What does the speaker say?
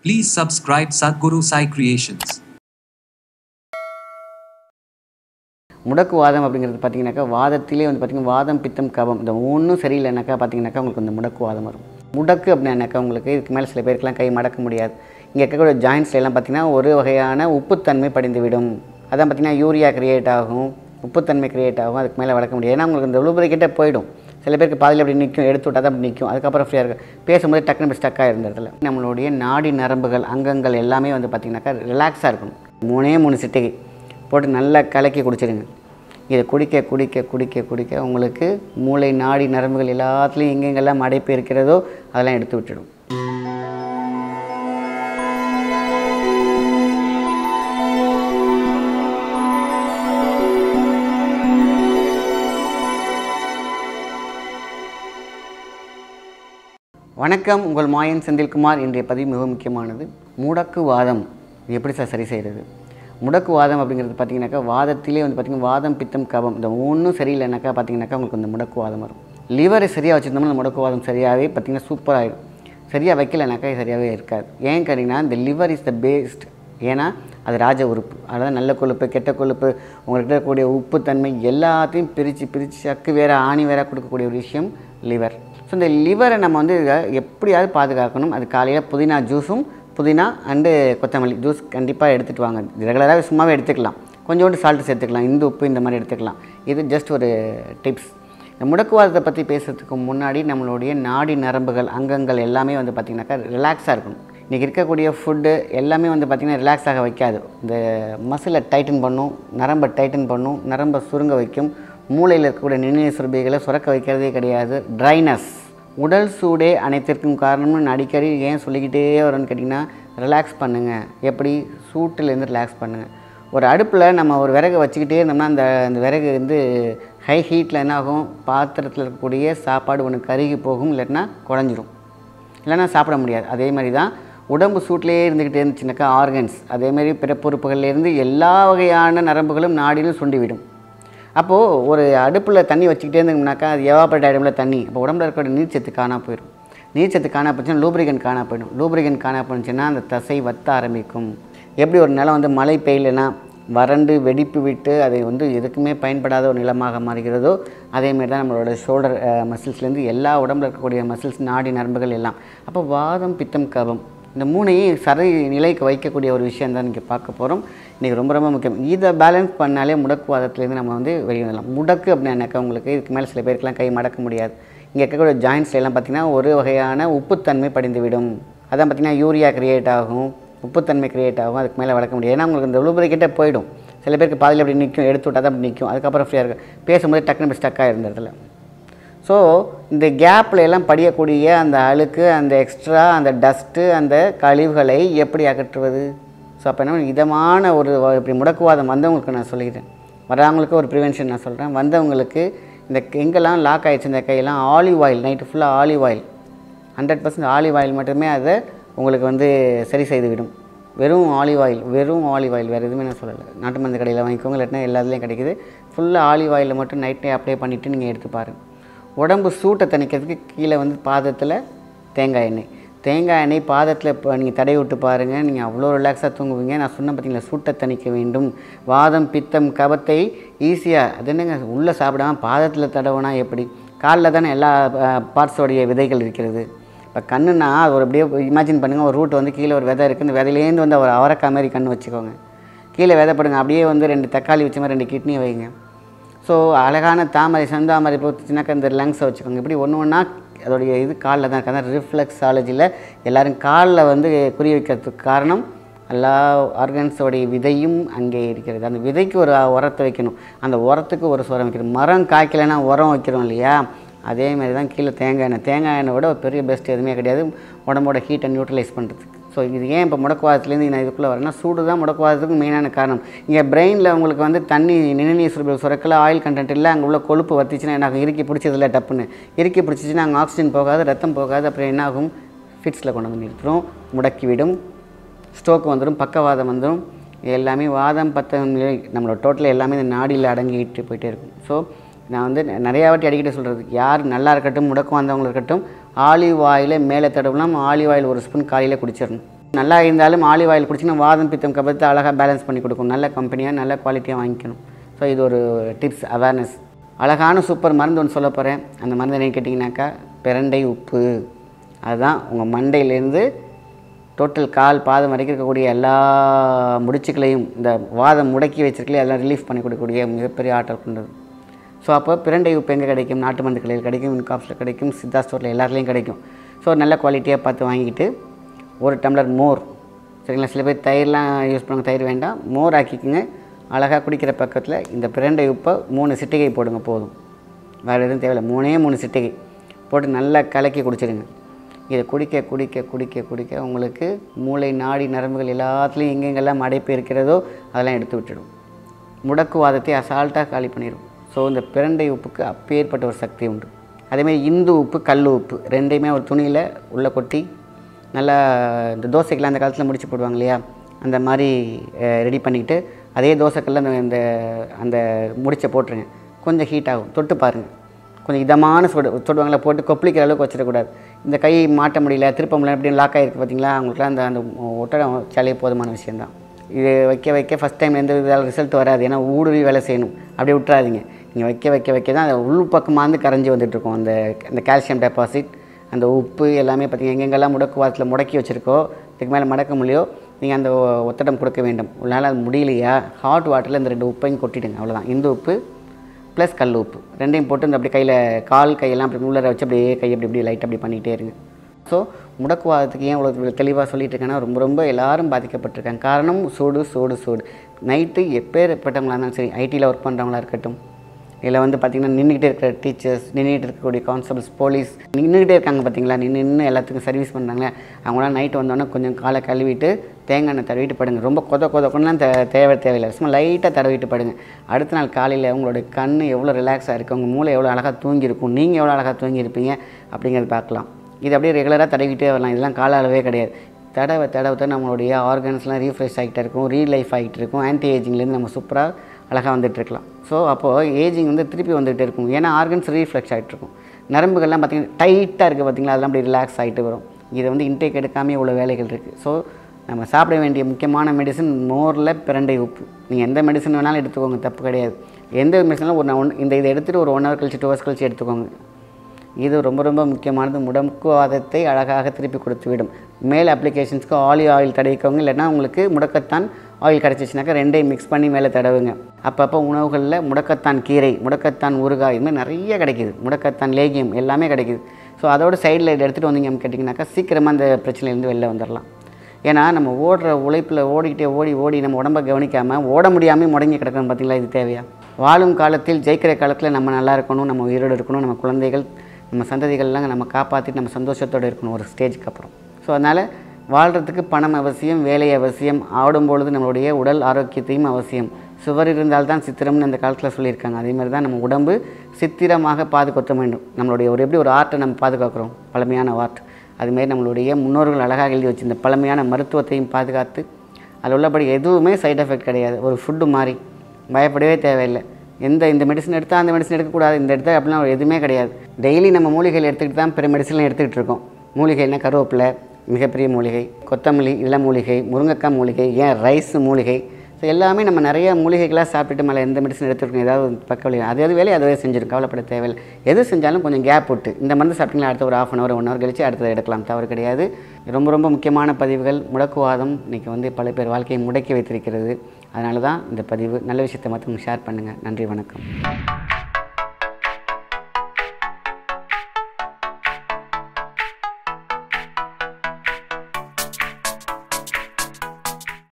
Please subscribe Sadhguru Sai Creations. முடக்கு வாதம் அப்படிங்கிறது பார்த்தீங்கன்னாக்கா வாதத்திலே வந்து பார்த்தீங்கன்னா வாதம் பித்தம் கபம் இந்த ஒன்றும் சரியில்லைனாக்கா பார்த்தீங்கன்னாக்கா உங்களுக்கு இந்த முடக்கு வாதம் வரும் முடக்கு அப்படின்னாக்கா உங்களுக்கு இதுக்கு மேலே சில பேருக்குலாம் கை மடக்க முடியாது இங்கே இருக்கக்கூடிய ஜாயின்ஸ்ல எல்லாம் பார்த்தீங்கன்னா ஒரு வகையான உப்புத்தன்மை படிந்துவிடும் அதான் பார்த்தீங்கன்னா யூரியா கிரியேட் ஆகும் உப்புத்தன்மை கிரியேட் ஆகும் அதுக்கு மேலே வளர்க்க முடியாது ஏன்னா உங்களுக்கு இந்த லூப்ரிகேட்டே போயிடும் சில பேருக்கு பாதியில் அப்படி நிற்கும் எடுத்து விட்டால் தான் அப்படி நிற்கும் அதுக்கப்புறம் ஃப்ரீயாக இருக்கும் பேசும்போது டக்குன்னு ஸ்டக்காக இருந்த இடத்துல நம்மளுடைய நாடி நரம்புகள் அங்கங்கள் எல்லாமே வந்து பார்த்திங்கனாக்கா ரிலாக்ஸாக இருக்கணும் மூணே மூணு சிட்டிகை போட்டு நல்லா கலக்கி குடிச்சிடுங்க இதை குடிக்க குடிக்க குடிக்க குடிக்க உங்களுக்கு மூளை நாடி நரம்புகள் எல்லாத்துலேயும் எங்கெங்கெல்லாம் அடைப்பு இருக்கிறதோ அதெல்லாம் எடுத்து விட்டுடும் வணக்கம் உங்கள் மாயன் செந்தில்குமார் இன்றைய பதிவு மிக முக்கியமானது முடக்கு வாதம் இது எப்படி சார் சரி செய்கிறது முடக்கு வாதம் அப்படிங்கிறது பார்த்தீங்கன்னாக்கா வாதத்திலே வந்து பார்த்திங்கன்னா வாதம் பித்தம் கபம் இந்த ஒன்றும் சரியில்லைனாக்கா பார்த்தீங்கன்னாக்கா உங்களுக்கு இந்த முடக்கு வாதம் வரும் லிவரை சரியாக வச்சுருந்தோம்னா இந்த முடக்கு வாதம் சரியாகவே பார்த்தீங்கன்னா சூப்பராகிடும் சரியாக வைக்கலைனாக்கா சரியாகவே இருக்காது ஏன் கேட்டிங்கன்னா இந்த லிவர் இஸ் த பேஸ்ட் ஏன்னா அது ராஜ உறுப்பு அதாவது நல்ல கொழுப்பு கெட்ட கொழுப்பு உங்கள்கிட்ட இருக்கக்கூடிய உப்புத்தன்மை எல்லாத்தையும் பிரித்து பிரித்து சக்கு வேற ஆணி வேற கொடுக்கக்கூடிய ஒரு விஷயம் லிவர் ஸோ இந்த லிவரை நம்ம வந்து இதை எப்படியாவது பாதுகாக்கணும் அது காலையில் புதினா ஜூஸும் புதினா அண்டு கொத்தமல்லி ஜூஸ் கண்டிப்பாக எடுத்துகிட்டு வாங்க ரெகுலராக சும்மாவே எடுத்துக்கலாம் கொஞ்சோண்டு சால்ட்டு சேர்த்துக்கலாம் இந்த உப்பு இந்த மாதிரி எடுத்துக்கலாம் இது ஜஸ்ட் ஒரு டிப்ஸ் இந்த முடக்குவாதத்தை பற்றி பேசுகிறதுக்கு முன்னாடி நம்மளுடைய நாடி நரம்புகள் அங்கங்கள் எல்லாமே வந்து பார்த்திங்கனாக்கா ரிலாக்ஸாக இருக்கணும் இன்றைக்கி இருக்கக்கூடிய ஃபுட்டு எல்லாமே வந்து பார்த்திங்கன்னா ரிலாக்ஸ் ஆக வைக்காது இந்த மசிலை டைட்டன் பண்ணும் நரம்பை டைட்டன் பண்ணும் நரம்பை சுருங்க வைக்கும் மூளையில் இருக்கக்கூடிய நிர்ணய சுரபிகளை சுரக்க வைக்கிறதே கிடையாது ட்ரைனஸ் உடல் சூடே அனைத்திற்கும் காரணம்னு நான் அடிக்கடி ஏன் சொல்லிக்கிட்டே வரேன்னு கேட்டிங்கன்னா ரிலாக்ஸ் பண்ணுங்கள் எப்படி சூட்டிலேருந்து ரிலாக்ஸ் பண்ணுங்கள் ஒரு அடுப்பில் நம்ம ஒரு விறகு வச்சுக்கிட்டே இருந்தோம்னா அந்த அந்த விறகு வந்து ஹை ஹீட்டில் என்ன ஆகும் பாத்திரத்தில் இருக்கக்கூடிய சாப்பாடு ஒன்று கருகி போகும் இல்லைன்னா குழஞ்சிரும் இல்லைன்னா சாப்பிட முடியாது அதே மாதிரி தான் உடம்பு சூட்டிலே இருந்துக்கிட்டே இருந்துச்சுனாக்கா ஆர்கன்ஸ் அதேமாதிரி பிறப்புறுப்புகள்லேருந்து எல்லா வகையான நரம்புகளும் நாடிலும் சுண்டிவிடும் அப்போது ஒரு அடுப்பில் தண்ணி வச்சுக்கிட்டே இருந்தோம்னாக்கா அது எவாபரேட் ஆகிடும்ல தண்ணி அப்போ உடம்புல இருக்கிற நீர்ச்சத்து காணா போயிடும் நீர்ச்சத்து காணா போச்சுன்னா லூப்ரிகன் காணா போயிடும் லூப்ரிகன் காணா போச்சுன்னா அந்த தசை வத்த ஆரம்பிக்கும் எப்படி ஒரு நிலம் வந்து மழை பெய்யலைன்னா வறண்டு வெடிப்பு விட்டு அதை வந்து எதுக்குமே பயன்படாத ஒரு நிலமாக மாறுகிறதோ அதேமாரி தான் நம்மளோட ஷோல்டர் மசில்ஸ்லேருந்து எல்லா உடம்புல இருக்கக்கூடிய மசில்ஸ் நாடி நரம்புகள் எல்லாம் அப்போ வாதம் பித்தம் கபம் இந்த மூணையும் சரி நிலைக்கு வைக்கக்கூடிய ஒரு விஷயம் தான் இங்கே பார்க்க போகிறோம் இன்றைக்கி ரொம்ப ரொம்ப முக்கியம் இதை பேலன்ஸ் பண்ணாலே முடக்குவாதத்துலேருந்து நம்ம வந்து வெளியே வரலாம் முடக்கு அப்படின்னாக்கா உங்களுக்கு இதுக்கு மேலே சில பேருக்குலாம் கை மடக்க முடியாது இங்கே இருக்கக்கூடிய ஜாயின்ஸ்ல எல்லாம் பார்த்திங்கன்னா ஒரு வகையான உப்புத்தன்மை படிந்துவிடும் அதான் பார்த்திங்கன்னா யூரியா கிரியேட் ஆகும் உப்புத்தன்மை கிரியேட் ஆகும் அதுக்கு மேலே வளர்க்க முடியாது ஏன்னா உங்களுக்கு இந்த லூப்ரிகேட்டே போயிடும் சில பேருக்கு பாதியில் அப்படி நிற்கும் எடுத்து விட்டால் தான் அப்படி நிற்கும் அதுக்கப்புறம் ஃப்ரீயாக இருக்கும் பேசும்போது டக்குன்னு ஸ்டக்காக இருந்த இடத்துல ஸோ இந்த கேப்பில் எல்லாம் படியக்கூடிய அந்த அழுக்கு அந்த எக்ஸ்ட்ரா அந்த டஸ்ட்டு அந்த கழிவுகளை எப்படி அகற்றுவது ஸோ அப்போ என்ன இதமான ஒரு இப்படி முடக்குவாதம் வந்தவங்களுக்கு நான் சொல்லிக்கிறேன் வராதவங்களுக்கு ஒரு ப்ரிவென்ஷன் நான் சொல்கிறேன் வந்தவங்களுக்கு இந்த எங்கெல்லாம் லாக் ஆகிடுச்சு இந்த கையெல்லாம் ஆலிவ் ஆயில் நைட்டு ஃபுல்லாக olive oil hundred percent olive oil மட்டுமே அதை உங்களுக்கு வந்து சரி செய்து விடும் வெறும் ஆலிவ் ஆயில் வெறும் ஆலிவ் ஆயில் வேறு எதுவுமே நான் சொல்லலை நாட்டு மருந்து கடையில் வாங்கிக்கோங்க இல்லாட்டினா எல்லாத்துலேயும் கிடைக்குது ஃபுல்லாக ஆலிவ் ஆயிலில் மட்டும் நைட்டே அப்ளை பண்ணிவிட்டு நீங்கள் எடுத்து பாருங்கள் உடம்பு சூட்டை தணிக்கிறதுக்கு கீழே வந்து பாதத்தில் தேங்காய் எண்ணெய் தேங்காய் எண்ணெய் பாதத்தில் இப்போ நீங்கள் தடவி விட்டு பாருங்கள் நீங்கள் அவ்வளோ ரிலாக்ஸாக தூங்குவீங்க நான் சொன்ன பார்த்தீங்களா சூட்டை தணிக்க வேண்டும் வாதம் பித்தம் கபத்தை ஈஸியாக அது என்னங்க உள்ளே சாப்பிடாம பாதத்தில் தடவுனா எப்படி காலில் தானே எல்லா பார்ட்ஸோடைய விதைகள் இருக்கிறது இப்போ கண்ணுனா அது ஒரு அப்படியே இமேஜின் பண்ணுங்கள் ஒரு ரூட் வந்து கீழே ஒரு விதை இருக்குது இந்த விதையிலேருந்து வந்து ஒரு அவரக்காய் மாதிரி கண் வச்சுக்கோங்க கீழே விதைப்படுங்க அப்படியே வந்து ரெண்டு தக்காளி வச்ச மாதிரி ரெண்டு கிட்னி வைங்க ஸோ அழகான தாமரை சந்தாமரை போச்சுனாக்கா இந்த லங்ஸை வச்சுக்கோங்க இப்படி ஒன்று ஒன்றா அதோடைய இது காலில் தான் இருக்குது அதான் ரிஃப்ளெக்ஸாலஜியில் எல்லோரும் காலில் வந்து குறி வைக்கிறதுக்கு காரணம் எல்லா ஆர்கன்ஸோடைய விதையும் அங்கே இருக்கிறது அந்த விதைக்கு ஒரு உரத்தை வைக்கணும் அந்த உரத்துக்கு ஒரு சுரம் வைக்கணும் மரம் காய்க்கலைன்னா உரம் வைக்கிறோம் இல்லையா அதே மாதிரி தான் கீழே தேங்காய் எண்ணெய் தேங்காய் எண்ணெய் விட ஒரு பெரிய பெஸ்ட் எதுவுமே கிடையாது உடம்போட ஹீட்டை நியூட்ரலைஸ் பண்ணுறதுக்கு ஸோ இது ஏன் இப்போ முடக்குவாதத்துலேருந்து நான் இதுக்குள்ளே வரேன்னா சூடு தான் முடக்குவாதத்துக்கு மெயினான காரணம் இங்கே பிரெயினில் உங்களுக்கு வந்து தண்ணி நிணநீர் சுரப்பில் சுரக்கல ஆயில் கண்டென்ட் இல்லை அங்கே உள்ள கொழுப்பு வத்திச்சுன்னா என்ன ஆகும் இறுக்கி பிடிச்சதில்ல டப்புன்னு இறுக்கி பிடிச்சிச்சின்னா அங்கே ஆக்சிஜன் போகாது ரத்தம் போகாது அப்புறம் என்ன ஆகும் ஃபிட்ஸில் கொண்டு வந்து நிறுத்துரும் முடக்கிவிடும் ஸ்ட்ரோக் வந்துடும் பக்கவாதம் வந்துடும் எல்லாமே வாதம் பத்தம் நிலை நம்மளோட டோட்டல் எல்லாமே இந்த நாடியில் அடங்கிட்டு போயிட்டே இருக்கும் ஸோ நான் வந்து நிறையா வாட்டி அடிக்கடி சொல்கிறது யார் நல்லா இருக்கட்டும் முடக்கம் வந்தவங்க இருக்கட்டும் ஆலிவ் ஆயிலை மேலே தடவலாம் ஆலிவ் ஆயில் ஒரு ஸ்பூன் காலையில் குடிச்சிடணும் நல்லா இருந்தாலும் ஆலிவ் ஆயில் குடிச்சிங்கன்னா வாதம் பித்தம் கபத்தை அழகாக பேலன்ஸ் பண்ணி கொடுக்கும் நல்ல கம்பெனியாக நல்ல குவாலிட்டியாக வாங்கிக்கணும் ஸோ இது ஒரு டிப்ஸ் அவேர்னஸ் அழகான சூப்பர் மருந்து ஒன்று சொல்ல போகிறேன் அந்த மருந்து என்னன்னு கேட்டிங்கனாக்கா பிரண்டை உப்பு அதுதான் உங்கள் மண்டையிலேருந்து டோட்டல் கால் பாதம் வரைக்கும் இருக்கக்கூடிய எல்லா முடிச்சுக்களையும் இந்த வாதம் முடக்கி வச்சிருக்கலையே அதெல்லாம் ரிலீஃப் பண்ணி கொடுக்கக்கூடிய மிகப்பெரிய ஆற்றல் கொண்டது ஸோ அப்போ பிரண்டை உப்பு எங்கே கிடைக்கும் நாட்டு மருந்து கடையில் கிடைக்கும் இன்காப்ஸில் கிடைக்கும் சித்தா ஸ்டோரில் எல்லாத்துலேயும் கிடைக்கும் ஸோ நல்ல குவாலிட்டியாக பார்த்து வாங்கிட்டு ஒரு டம்ளர் மோர் சரிங்களா சில பேர் தயிர்லாம் யூஸ் பண்ணுங்க தயிர் வேண்டாம் மோர் ஆக்கிக்கோங்க அழகாக குடிக்கிற பக்கத்தில் இந்த பிரண்டை உப்பை மூணு சிட்டிகை போடுங்க போதும் வேறு எதுவும் தேவையில்லை மூணே மூணு சிட்டிகை போட்டு நல்லா கலக்கி குடிச்சிடுங்க இதை குடிக்க குடிக்க குடிக்க குடிக்க உங்களுக்கு மூளை நாடி நரம்புகள் எல்லாத்துலேயும் எங்கெங்கெல்லாம் அடைப்பு இருக்கிறதோ அதெல்லாம் எடுத்து விட்டுடும் முடக்குவாதத்தை அசால்ட்டாக காலி பண்ணிடும் ஸோ இந்த பிரண்டை உப்புக்கு அப்பேற்பட்ட ஒரு சக்தி உண்டு அதேமாதிரி இந்து உப்பு கல் உப்பு ரெண்டையுமே ஒரு துணியில் உள்ளே கொட்டி நல்லா இந்த தோசைக்கெல்லாம் அந்த காலத்தில் முடிச்சு போடுவாங்க இல்லையா அந்த மாதிரி ரெடி பண்ணிவிட்டு அதே தோசைக்கல்ல அந்த இந்த அந்த முடிச்சை போட்டுருங்க கொஞ்சம் ஹீட் ஆகும் தொட்டு பாருங்கள் கொஞ்சம் இதமான சுடு சுடுவாங்களா போட்டு கொப்பளிக்கிற அளவுக்கு வச்சிடக்கூடாது இந்த கை மாட்ட முடியல திருப்ப முடியல அப்படின்னு லாக் ஆகிருக்கு பார்த்தீங்களா அவங்களுக்குலாம் அந்த அந்த ஒட்டடம் வச்சாலே போதுமான விஷயந்தான் இது வைக்க வைக்க ஃபஸ்ட் டைம் எந்த வித ரிசல்ட் வராது ஏன்னா ஊடுருவி வேலை செய்யணும் அப்படி விட்றாதீங்க நீங்கள் வைக்க வைக்க வைக்க தான் அது உள் பக்கமாக வந்து கரைஞ்சி வந்துட்டுருக்கும் அந்த அந்த கால்சியம் டெபாசிட் அந்த உப்பு எல்லாமே பார்த்தீங்கன்னா எங்கெங்கெல்லாம் முடக்குவாதத்தில் முடக்கி வச்சுருக்கோ இதுக்கு மேலே மடக்க முடியோ நீங்கள் அந்த ஒத்தடம் கொடுக்க வேண்டும் உங்களால் அது முடியலையா ஹாட் வாட்டரில் இந்த ரெண்டு உப்பையும் கொட்டிடுங்க அவ்வளோதான் இந்து உப்பு ப்ளஸ் கல் உப்பு ரெண்டையும் போட்டு இந்த அப்படி கையில் கால் கையெல்லாம் அப்படி உள்ளர வச்சு அப்படியே கை அப்படி இப்படி லைட் அப்படி பண்ணிகிட்டே இருங்க ஸோ முடக்குவாதத்துக்கு ஏன் இவ்வளோ தெளிவாக சொல்லிட்டு இருக்கேன்னா ரொம்ப ரொம்ப எல்லாரும் பாதிக்கப்பட்டிருக்காங்க காரணம் சூடு சூடு சூடு நைட்டு எப்பேற்பட்டவங்களா இருந்தாலும் சரி ஐடியில் ஒர்க் பண்ணுறவங்களா இருக்கட்டும் இல்லை வந்து பார்த்திங்கன்னா நின்றுக்கிட்டே இருக்கிற டீச்சர்ஸ் நின்றுட்டு இருக்கக்கூடிய கான்ஸ்டபிள்ஸ் போலீஸ் நின்றுக்கிட்டே இருக்காங்க பார்த்தீங்களா நின்று நின்று எல்லாத்துக்கும் சர்வீஸ் பண்ணுறாங்களே அவங்களாம் நைட்டு வந்தோடனே கொஞ்சம் காலை கழுவிட்டு தேங்காய் எண்ணெய் தடவிட்டு படுங்க ரொம்ப கொத கொத கொண்டலாம் தே தேவை தேவையில்லை சும்மா லைட்டாக தடவிட்டு படுங்க அடுத்த நாள் காலையில் உங்களுடைய கண் எவ்வளோ ரிலாக்ஸாக இருக்குது உங்கள் மூளை எவ்வளோ அழகாக தூங்கியிருக்கும் நீங்கள் எவ்வளோ அழகாக தூங்கியிருப்பீங்க அப்படிங்கிறது பார்க்கலாம் இது அப்படியே ரெகுலராக தடவிக்கிட்டே வரலாம் இதெல்லாம் கால அளவே கிடையாது தடவை தடவை தான் நம்மளுடைய ஆர்கன்ஸ்லாம் ரீஃப்ரெஷ் ஆகிட்டே இருக்கும் ரீலைஃப் ஆகிட்டு இருக்கும் ஆன்டி ஏஜிங்லேருந்து நம்ம சூப்பராக அழகாக வந்துட்டுருக்கலாம் ஸோ அப்போது ஏஜிங் வந்து திருப்பி வந்துகிட்டே இருக்கும் ஏன்னா ஆர்கன்ஸ் ரீஃப்ளெக்ஸ் ஆகிட்டு இருக்கும் நரம்புகள்லாம் பார்த்திங்கன்னா டைட்டாக இருக்குது பார்த்திங்களா அதெல்லாம் அப்படி ரிலாக்ஸ் ஆகிட்டு வரும் இதை வந்து இன்டேக் எடுக்காமல் இவ்வளோ வேலைகள் இருக்குது ஸோ நம்ம சாப்பிட வேண்டிய முக்கியமான மெடிசன் மோரில் பிரண்டை உப்பு நீங்கள் எந்த மெடிசன் வேணாலும் எடுத்துக்கோங்க தப்பு கிடையாது எந்த மெடிசனாலும் ஒரு ஒன் இந்த இதை எடுத்துகிட்டு ஒரு ஒன் ஹவர் கழிச்சு டூ ஹவர்ஸ் கழிச்சு எடுத்துக்கோங்க இது ரொம்ப ரொம்ப முக்கியமானது முடக்குவாதத்தை அழகாக திருப்பி கொடுத்து விடும் மேல் அப்ளிகேஷன்ஸ்க்கு ஆலிவ் ஆயில் தடவிக்கோங்க இல்லைன்னா உங்களுக்கு முடக்கத்தான் ஆயில் கிடச்சிச்சினாக்கா ரெண்டையும் மிக்ஸ் பண்ணி மேலே தடவுங்க அப்பப்போ உணவுகளில் முடக்கத்தான் கீரை முடக்கத்தான் ஊறுகாய் இது மாதிரி நிறைய கிடைக்கிது முடக்கத்தான் லேகியம் எல்லாமே கிடைக்கிது ஸோ அதோட சைடில் இதை எடுத்துகிட்டு வந்தீங்க கேட்டிங்கனாக்கா சீக்கிரமாக அந்த பிரச்சனையிலேருந்து வெளில வந்துடலாம் ஏன்னா நம்ம ஓடுற உழைப்பில் ஓடிக்கிட்டே ஓடி ஓடி நம்ம உடம்பை கவனிக்காமல் ஓட முடியாமல் முடங்கி கிடக்கணும் பார்த்தீங்களா இது தேவையா வாழும் காலத்தில் ஜெயிக்கிற காலத்தில் நம்ம நல்லா இருக்கணும் நம்ம உயிரோடு இருக்கணும் நம்ம குழந்தைகள் நம்ம சந்ததிகள்லாம் நம்ம காப்பாற்றிட்டு நம்ம சந்தோஷத்தோடு இருக்கணும் ஒரு ஸ்டேஜுக்கு அப்புறம் ஸோ அதனால் வாழ்கிறதுக்கு பணம் அவசியம் வேலை அவசியம் ஆடும் பொழுது நம்மளுடைய உடல் ஆரோக்கியத்தையும் அவசியம் சுவர் இருந்தால்தான் சித்திரம்னு அந்த காலத்தில் சொல்லியிருக்காங்க அதே மாதிரி தான் நம்ம உடம்பு சித்திரமாக பாதுகாக்க வேண்டும் நம்மளுடைய ஒரு எப்படி ஒரு ஆர்ட்டை நம்ம பாதுகாக்கிறோம் பழமையான ஆர்ட் அதுமாரி நம்மளுடைய முன்னோர்கள் அழகாக எழுதி வச்சிருந்த பழமையான மருத்துவத்தையும் பாதுகாத்து அதில் உள்ளபடி எதுவுமே சைடு எஃபெக்ட் கிடையாது ஒரு ஃபுட்டு மாதிரி பயப்படவே தேவையில்லை எந்த இந்த மெடிசன் எடுத்தால் அந்த மெடிசன் எடுக்கக்கூடாது இந்த எடுத்தால் அப்படிலாம் எதுவுமே கிடையாது டெய்லி நம்ம மூலிகைகள் எடுத்துக்கிட்டு தான் பிற மெடிசன்லாம் எடுத்துக்கிட்டு இருக்கோம் மூலிகைனா கருவேப்பிலை மிகப்பெரிய மூலிகை கொத்தமல்லி இள மூலிகை முருங்கைக்காய் மூலிகை ஏன் ரைஸ் மூலிகை ஸோ எல்லாமே நம்ம நிறைய மூலிகைகளாக சாப்பிட்டுட்டு மேலே எந்த மெடிசன் எடுத்துருக்கோம் ஏதாவது ஒரு பக்க வழி அது அது வேலையை அதுவே செஞ்சிடும் கவலைப்பட தேவையில்லை எது செஞ்சாலும் கொஞ்சம் கேப் விட்டு இந்த மருந்து சாப்பிட்டீங்களா அடுத்த ஒரு half an hour one hour கழிச்சு அடுத்தது எடுக்கலாம் தவறு கிடையாது ரொம்ப ரொம்ப முக்கியமான பதிவுகள் முடக்குவாதம் இன்றைக்கி வந்து பல பேர் வாழ்க்கையை முடக்கி வைத்திருக்கிறது அதனால தான் இந்த பதிவு நல்ல விஷயத்தை மட்டும் ஷேர் பண்ணுங்கள் நன்றி வணக்கம்